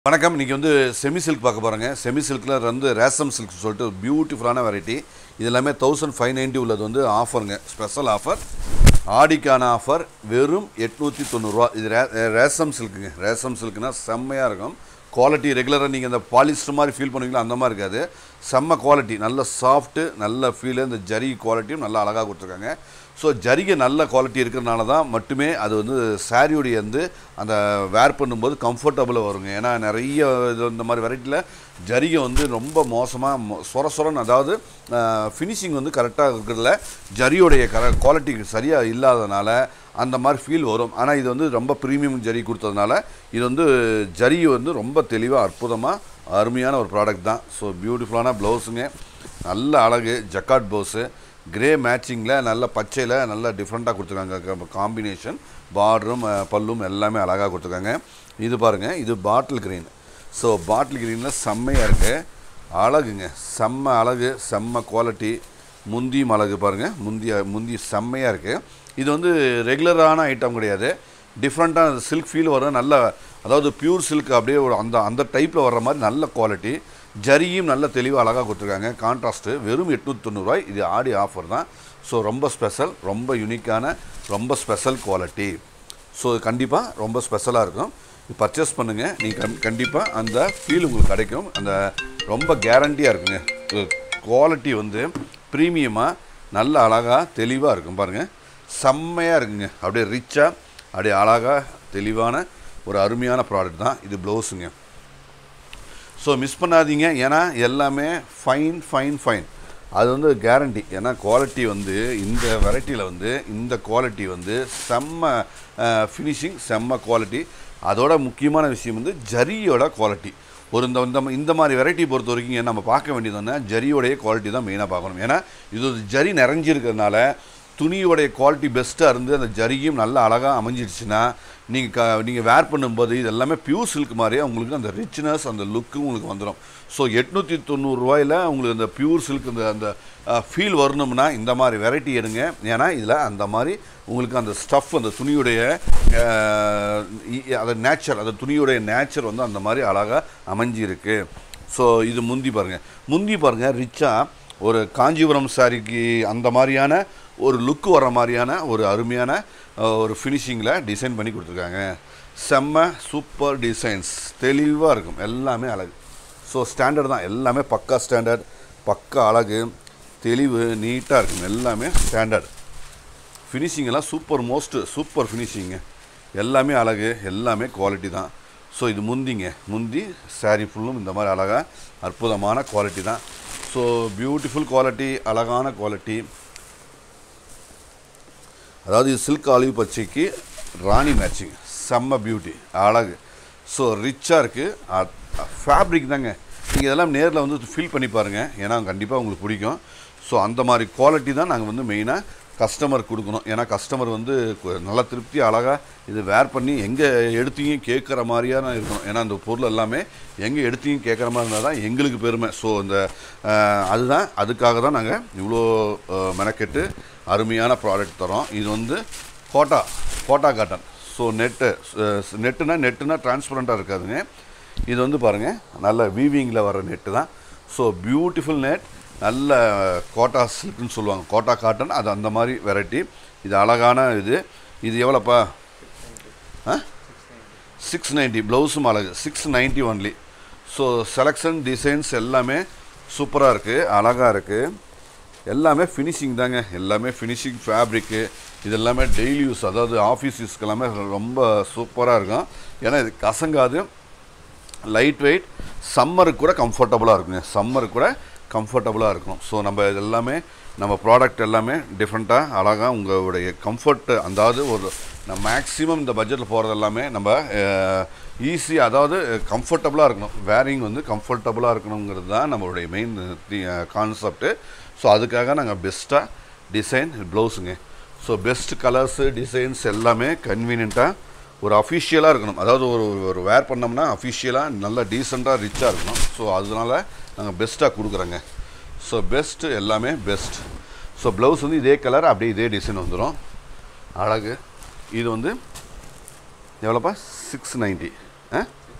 வணக்கம் இன்றைக்கி வந்து செமி சில்க் பார்க்க போகிறோங்க செமி சில்கில் வந்து ரேசம் சில்க் சொல்லிட்டு பியூட்டிஃபுல்லான வெரைட்டி இது எல்லாமே தௌசண்ட் ஃபைவ் நைன்ட்டி உள்ளது வந்து ஆஃபருங்க ஸ்பெஷல் ஆஃபர் ஆடிக்கான ஆஃபர் வெறும் எட்நூற்றி தொண்ணூறுரூவா இது ரே ரேசம் சில்க்குங்க ரேசம் சில்க்னா செம்மையாக இருக்கும் குவாலிட்டி ரெகுலராக நீங்கள் இந்த பாலிஸ்டர் மாதிரி ஃபீல் பண்ணுவீங்களா அந்த மாதிரி இருக்காது செம்ம குவாலிட்டி நல்ல சாஃப்ட்டு நல்ல ஃபீலு இந்த ஜரி குவாலிட்டியும் நல்லா அழகாக கொடுத்துருக்காங்க ஸோ ஜரிகை நல்ல குவாலிட்டி இருக்கிறனால தான் மட்டுமே அது வந்து சாரியுடைய வந்து அந்த வேர் பண்ணும்போது கம்ஃபர்டபுளாக வருங்க ஏன்னா நிறைய இது இந்த மாதிரி வெரைட்டியில் ஜரிகை வந்து ரொம்ப மோசமாக சொர சொரன்னு அதாவது ஃபினிஷிங் வந்து கரெக்டாக இருக்கிறதுல ஜரியோடைய கர குவாலிட்டி சரியாக இல்லாதனால அந்த மாதிரி ஃபீல் வரும் ஆனால் இது வந்து ரொம்ப ப்ரீமியம் ஜரி கொடுத்ததுனால இது வந்து ஜரி வந்து ரொம்ப தெளிவாக அற்புதமாக அருமையான ஒரு ப்ராடக்ட் தான் ஸோ பியூட்டிஃபுல்லான ப்ளவுஸுங்க நல்ல அழகு ஜக்காட் ப்ளவுஸு கிரே மேட்சிங்கில் நல்ல பச்சையில் நல்ல டிஃப்ரெண்ட்டாக கொடுத்துருக்காங்க காம்பினேஷன் பார்டரும் பல்லும் எல்லாமே அழகாக கொடுத்துருக்காங்க இது பாருங்கள் இது பாட்டில் கிரீன் ஸோ பாட்டில் கிரீனில் செம்மையாக இருக்குது அழகுங்க செம்ம அழகு செம்ம குவாலிட்டி முந்தியும் அழகு பாருங்கள் முந்தி முந்தி செம்மையாக இருக்குது இது வந்து ரெகுலரான ஐட்டம் கிடையாது டிஃப்ரெண்ட்டான சில்க் ஃபீல் வரும் நல்ல அதாவது பியூர் சில்க் அப்படியே ஒரு அந்த அந்த டைப்பில் வர்ற மாதிரி நல்ல குவாலிட்டி ஜரியும் நல்ல தெளிவாக அழகாக கொடுத்துருக்காங்க கான்ட்ராஸ்ட்டு வெறும் எட்நூற்றி தொண்ணூறுரூவாய் இது ஆடி ஆஃபர் தான் ஸோ ரொம்ப ஸ்பெஷல் ரொம்ப யூனிக்கான ரொம்ப ஸ்பெஷல் குவாலிட்டி ஸோ கண்டிப்பாக ரொம்ப ஸ்பெஷலாக இருக்கும் பர்ச்சேஸ் பண்ணுங்கள் நீங்கள் கண் கண்டிப்பாக அந்த ஃபீல் உங்களுக்கு கிடைக்கும் அந்த ரொம்ப கேரண்டியாக இருக்குங்க குவாலிட்டி வந்து ப்ரீமியமாக நல்ல அழகாக தெளிவாக இருக்கும் பாருங்கள் செம்மையாக இருக்குங்க அப்படியே ரிச்சாக அப்படியே அழகாக தெளிவான ஒரு அருமையான ப்ராடக்ட் தான் இது ப்ளவுஸுங்க ஸோ மிஸ் பண்ணாதீங்க ஏன்னா எல்லாமே ஃபைன் ஃபைன் ஃபைன் அது வந்து கேரண்டி ஏன்னா குவாலிட்டி வந்து இந்த வெரைட்டியில் வந்து இந்த குவாலிட்டி வந்து செம்ம ஃபினிஷிங் செம்ம குவாலிட்டி அதோட முக்கியமான விஷயம் வந்து ஜரியோட குவாலிட்டி ஒரு இந்த இந்த இந்த மாதிரி வெரைட்டி பொறுத்த வரைக்கும் நம்ம பார்க்க வேண்டியதுன்னா ஜரியோடைய குவாலிட்டி தான் மெயினாக பார்க்கணும் ஏன்னா இது ஒரு ஜரி நிறைஞ்சிருக்கிறதுனால துணியோடைய குவாலிட்டி பெஸ்ட்டாக இருந்து அந்த ஜரியும் நல்லா அழகாக அமைஞ்சிடுச்சுன்னா நீங்கள் க நீங்கள் வேர் பண்ணும்போது இது எல்லாமே பியூர் சில்க் மாதிரியே உங்களுக்கு அந்த ரிச்னஸ் அந்த லுக்கும் உங்களுக்கு வந்துடும் ஸோ எட்நூற்றி தொண்ணூறுரூவாயில் உங்களுக்கு அந்த பியூர் சில்க் அந்த அந்த ஃபீல் வரணும்னா இந்த மாதிரி வெரைட்டி எடுங்க ஏன்னா இதில் அந்த மாதிரி உங்களுக்கு அந்த ஸ்டஃப் அந்த துணியுடைய அந்த நேச்சர் அந்த துணியுடைய நேச்சர் வந்து அந்த மாதிரி அழகாக அமைஞ்சிருக்கு ஸோ இது முந்தி பாருங்கள் முந்தி பாருங்கள் ரிச்சாக ஒரு காஞ்சிபுரம் சாரிக்கு அந்த மாதிரியான ஒரு லுக்கு வர மாதிரியான ஒரு அருமையான ஒரு ஃபினிஷிங்கில் டிசைன் பண்ணி கொடுத்துருக்காங்க செம்ம சூப்பர் டிசைன்ஸ் தெளிவாக இருக்கும் எல்லாமே அழகு ஸோ ஸ்டாண்டர்ட் தான் எல்லாமே பக்கா ஸ்டாண்டர்ட் பக்கா அழகு தெளிவு நீட்டாக இருக்கும் எல்லாமே ஸ்டாண்டர்ட் ஃபினிஷிங் எல்லாம் சூப்பர் மோஸ்ட்டு சூப்பர் ஃபினிஷிங்கு எல்லாமே அழகு எல்லாமே குவாலிட்டி தான் ஸோ இது முந்திங்க முந்தி சாரீ ஃபுல்லும் இந்த மாதிரி அழகாக அற்புதமான குவாலிட்டி தான் ஸோ பியூட்டிஃபுல் குவாலிட்டி அழகான குவாலிட்டி அதாவது இது சில்க் ஆலிவ் பச்சைக்கு ராணி மேட்சிங் செம்ம பியூட்டி அழகு ஸோ ரிச்சாக இருக்குது ஃபேப்ரிக் தாங்க நீங்கள் இதெல்லாம் நேரில் வந்து ஃபீல் பண்ணி பாருங்கள் ஏன்னா கண்டிப்பாக உங்களுக்கு பிடிக்கும் ஸோ அந்த மாதிரி குவாலிட்டி தான் நாங்கள் வந்து மெயினாக கஸ்டமர் கொடுக்கணும் ஏன்னா கஸ்டமர் வந்து நல்லா திருப்தி அழகாக இது வேர் பண்ணி எங்கே எடுத்தீங்க கேட்குற மாதிரியான இருக்கணும் ஏன்னா அந்த பொருள் எல்லாமே எங்கே எடுத்தீங்க கேட்குற மாதிரி இருந்தால் தான் எங்களுக்கு பெருமை ஸோ இந்த அதுதான் அதுக்காக தான் நாங்கள் இவ்வளோ மெனக்கெட்டு அருமையான ப்ராடக்ட் தரோம் இது வந்து Kota Kota cotton so net நெட்டுனா நெட்டுனா டிரான்ஸ்பரண்ட்டாக இருக்காதுங்க இது வந்து பாருங்கள் நல்ல வீவிங்கில் வர நெட்டு தான் ஸோ பியூட்டிஃபுல் நெட் நல்ல கோட்டா சில்க்னு சொல்லுவாங்க கோட்டா காட்டன் அது அந்த மாதிரி வெரைட்டி இது அழகான இது இது எவ்வளோப்பா ஆ சிக்ஸ் நைன்ட்டி ப்ளவுஸும் அழகு six ninety only so selection designs எல்லாமே சூப்பராக இருக்குது அழகாக இருக்குது எல்லாமே ஃபினிஷிங் தாங்க எல்லாமே ஃபினிஷிங் ஃபேப்ரிக்கு இது எல்லாமே டெய்லி யூஸ் அதாவது ஆஃபீஸ் யூஸ்க்கு எல்லாமே ரொம்ப சூப்பராக இருக்கும் ஏன்னா இது கசங்காது லைட் வெயிட் சம்மருக்கு கூட கம்ஃபர்டபுளாக இருக்குங்க சம்மருக்கு கூட கம்ஃபர்டபுளாக இருக்கும் ஸோ நம்ம இது எல்லாமே நம்ம ப்ராடக்ட் எல்லாமே டிஃப்ரெண்ட்டாக அழகாக உங்களுடைய கம்ஃபர்ட்டு அதாவது ஒரு நம்ம மேக்ஸிமம் இந்த பட்ஜெட்டில் போகிறது எல்லாமே நம்ம ஈஸி அதாவது கம்ஃபர்டபுளாக இருக்கணும் வேரிங் வந்து கம்ஃபர்டபுளாக இருக்கணுங்கிறது தான் நம்மளுடைய மெயின் கான்செப்ட்டு ஸோ அதுக்காக நாங்கள் பெஸ்ட்டாக டிசைன் ப்ளவுஸுங்க ஸோ பெஸ்ட் கலர்ஸு டிசைன்ஸ் எல்லாமே கன்வீனியண்ட்டாக ஒரு அஃபிஷியலாக இருக்கணும் அதாவது ஒரு ஒரு வேர் பண்ணோம்னா அஃபிஷியலாக நல்லா டீசெண்டாக ரிச்சாக இருக்கணும் ஸோ அதனால் நாங்கள் பெஸ்ட்டாக கொடுக்குறோங்க ஸோ பெஸ்ட்டு எல்லாமே பெஸ்ட் ஸோ ப்ளவுஸ் வந்து இதே கலர் அப்படியே இதே டிசைன் வந்துடும் அழகு இது வந்து எவ்வளோப்பா சிக்ஸ் நைன்ட்டி ஆ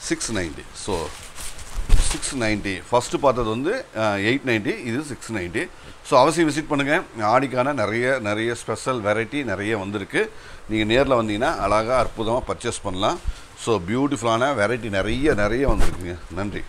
six ninety so six ninety first பார்த்தது வந்து எயிட் நைன்ட்டி இது சிக்ஸ் நைன்ட்டி ஸோ அவசியம் விசிட் பண்ணுங்கள் ஆடிக்கான நிறைய நிறைய ஸ்பெஷல் வெரைட்டி நிறைய வந்திருக்கு நீங்கள் நேரில் வந்தீங்கன்னா அழகாக அற்புதமாக பர்ச்சேஸ் பண்ணலாம் ஸோ பியூட்டிஃபுல்லான வெரைட்டி நிறைய நிறைய வந்திருக்குங்க நன்றி